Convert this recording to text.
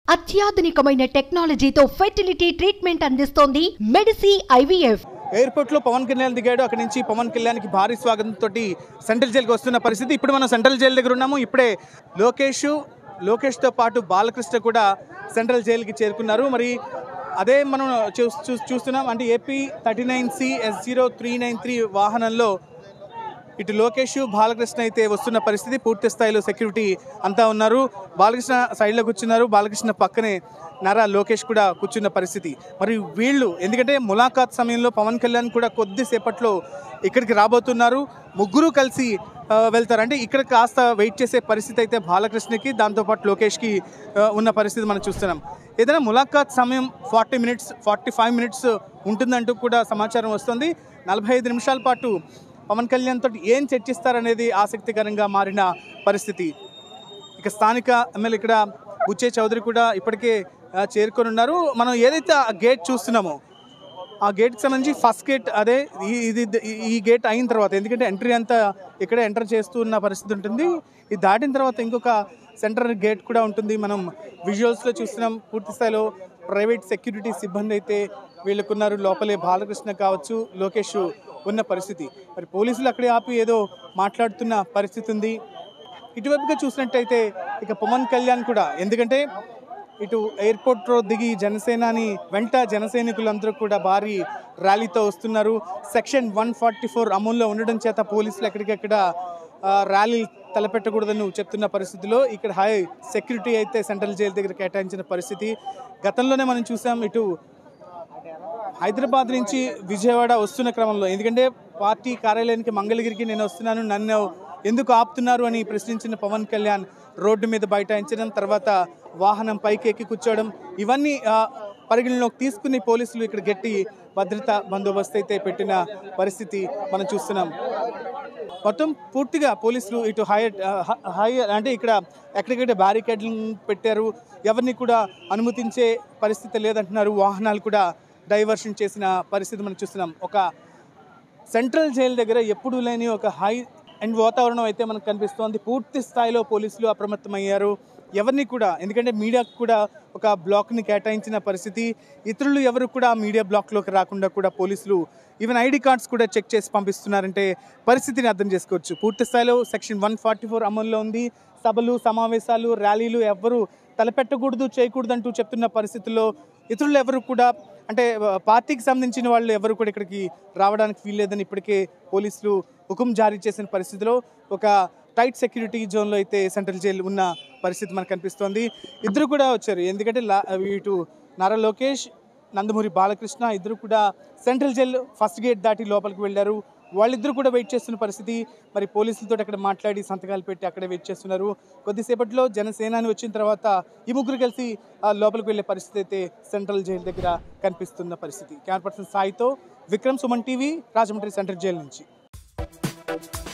అత్యాధునికమైన టెక్నాలజీతో fertility treatment అందిస్తోంది మెడిసి ఐవీఎఫ్ ఎయిర్పోర్ట్ లో పవన్ కళ్యాణ్ దిగాడు అక్కడి నుంచి పవన్ కళ్యాణ్కి భారీ స్వాగతంతో సెంట్రల్ జైలుకి వస్తున్న పరిస్థితి ఇప్పుడు మనం సెంట్రల్ జైలు దగ్గర ఉన్నాము ఇప్పుడే లోకేష్ లోకేష్తో పాటు బాలకృష్ణ కూడా సెంట్రల్ జైలుకి చేరుకున్నారు మరి అదే మనం చూ చూ- చూస్తున్నాం అంటే AP thirty nine C S zero three nine three వాహనంలో ఇటు లోకేష్ బాలకృష్ణ అయితే వస్తున్న పరిస్థితి పూర్తి స్థాయిలో సెక్యూరిటీ అంతా ఉన్నారు బాలకృష్ణ సైడ్లో కూర్చున్నారు బాలకృష్ణ పక్కనే నారా లోకేష్ కూడా కూర్చున్న పరిస్థితి మరి వీళ్ళు ఎందుకంటే ములాఖాత్ సమయంలో పవన్ కళ్యాణ్ కూడా కొద్దిసేపట్లో ఇక్కడికి రాబోతున్నారు ముగ్గురు కలిసి ఆ, వెళ్తారు అంటే ఇక్కడ కాస్త వెయిట్ చేసే పరిస్థితి అయితే బాలకృష్ణకి దాంతోపాటు లోకేష్కి ఆ, ఉన్న పరిస్థితి మనం చూస్తున్నాం ఏదైనా ములాఖాత్ సమయం forty minutes forty five minutes ఉంటుందంటూ కూడా సమాచారం వస్తుంది నలభై ఐదు నిమిషాల పాటు పవన్ కళ్యాణ్ తోటి ఏం చర్చిస్తారనేది ఆసక్తికరంగా మారిన పరిస్థితి ఇక స్థానిక ఎమ్మెల్యే ఇక్కడ బుచ్చే చౌదరి కూడా ఇప్పటికే ఆ, చేరుకొని ఉన్నారు మనం ఏదైతే ఆ గేట్ చూస్తున్నామో ఆ గేట్కి సంబంధించి ఫస్ట్ గేట్ అదే ఈ ఇది ఈ- ఈ గేట్ అయిన తర్వాత ఎందుకంటే ఎంట్రీ అంతా ఇక్కడ ఎంటర్ చేస్తూ ఉన్న పరిస్థితి ఉంటుంది ఇది దాటిన తర్వాత ఇంకొక సెంటర్ గేట్ కూడా ఉంటుంది మనం విజువల్స్లో చూస్తున్నాం పూర్తి స్థాయిలో ప్రైవేట్ సెక్యూరిటీ సిబ్బంది అయితే వీళ్ళకున్నారు లోపలే బాలకృష్ణ కావచ్చు లోకేష్ ఉన్న పరిస్థితి మరి పోలీసులు అక్కడే ఆపి ఏదో మాట్లాడుతున్న పరిస్థితి ఉంది ఇటువైపుగా చూసినట్టయితే ఇక పవన్ కళ్యాణ్ కూడా ఎందుకంటే ఇటు ఎయిర్పోర్ట్ లో దిగి జనసేనాని వెంట జనసైనికులందరూ కూడా భారీ ర్యాలీతో వస్తున్నారు సెక్షన్ వన్ ఫార్టీ ఫోర్ అమల్లో ఉండడం చేత పోలీసులు ఎక్కడికెక్కడ ఆ, ర్యాలీ తలపెట్టకూడదని చెప్తున్న పరిస్థితిలో ఇక్కడ హై సెక్యూరిటీ అయితే సెంట్రల్ జైలు దగ్గర కేటాయించిన పరిస్థితి గతంలోనే మనం చూసాం ఇటు హైదరాబాద్ నుంచి విజయవాడ వస్తున్న క్రమంలో ఎందుకంటే పార్టీ కార్యాలయానికి మంగళగిరికి నేను వస్తున్నాను నన్ను ఎందుకు ఆపుతున్నారు అని ప్రశ్నించిన పవన్ కళ్యాణ్ రోడ్డు మీద బైఠాయించడం తర్వాత వాహనం పైకి ఎక్కి కూర్చోవడం ఇవన్నీ ఆ, పరిగణలోకి తీసుకుని పోలీసులు ఇక్కడ గట్టి భద్రతా బందోబస్తు అయితే పెట్టిన పరిస్థితి మనం చూస్తున్నాం మొత్తం పూర్తిగా పోలీసులు ఇటు హై హై అంటే ఇక్కడ ఎక్కడికక్కడ బ్యారికేడ్లు పెట్టారు ఎవరిని కూడా అనుమతించే పరిస్థితి లేదంటున్నారు వాహనాలు కూడా డైవర్షన్ చేసిన పరిస్థితి మనం చూస్తున్నాం ఒక సెంట్రల్ జైలు దగ్గర ఎప్పుడూ లేని ఒక హై అండ్ వాతావరణం అయితే మనకు కనిపిస్తోంది పూర్తి స్థాయిలో పోలీసులు అప్రమత్తమయ్యారు ఎవరిని కూడా ఎందుకంటే మీడియాకు కూడా ఒక బ్లాక్ని కేటాయించిన పరిస్థితి ఇతరులు ఎవరు కూడా ఆ మీడియా బ్లాక్లోకి రాకుండా కూడా పోలీసులు ఈవెన్ ఐడి కార్డ్స్ కూడా చెక్ చేసి పంపిస్తున్నారంటే పరిస్థితిని అర్థం చేసుకోవచ్చు పూర్తి స్థాయిలో సెక్షన్ వన్ ఫార్టీ ఫోర్ అమల్లో ఉంది సభలు సమావేశాలు ర్యాలీలు ఎవ్వరూ తలపెట్టకూడదు చేయకూడదు అంటూ చెప్తున్న పరిస్థితుల్లో ఇతరులు ఎవరు కూడా అంటే ఆ, పార్టీకి సంబంధించిన వాళ్ళు ఎవరు కూడా ఇక్కడికి రావడానికి వీల్లేదని ఇప్పటికే పోలీసులు హుకుం జారీ చేసిన పరిస్థితిలో ఒక టైట్ సెక్యూరిటీ జోన్లో అయితే సెంట్రల్ జైలు ఉన్న పరిస్థితి మనకు కనిపిస్తోంది ఇద్దరు కూడా వచ్చారు ఎందుకంటే లా- ఇటు నారా లోకేష్ నందమూరి బాలకృష్ణ ఇద్దరు కూడా సెంట్రల్ జైలు ఫస్ట్ గేట్ దాటి లోపలికి వెళ్ళారు వాళ్ళిద్దరు కూడా వెయిట్ చేస్తున్న పరిస్థితి మరి పోలీసులతో అక్కడ మాట్లాడి సంతకాలు పెట్టి అక్కడే వెయిట్ చేస్తున్నారు కొద్దిసేపట్లో జనసేనాని వచ్చిన తర్వాత ఈ ముగ్గురు కలిసి ఆ, లోపలికి వెళ్ళే పరిస్థితి అయితే సెంట్రల్ జైలు దగ్గర కనిపిస్తున్న పరిస్థితి కెమెరా పర్సన్ సాయితో Vikram Suman TV Rajahmundry central jail నుంచి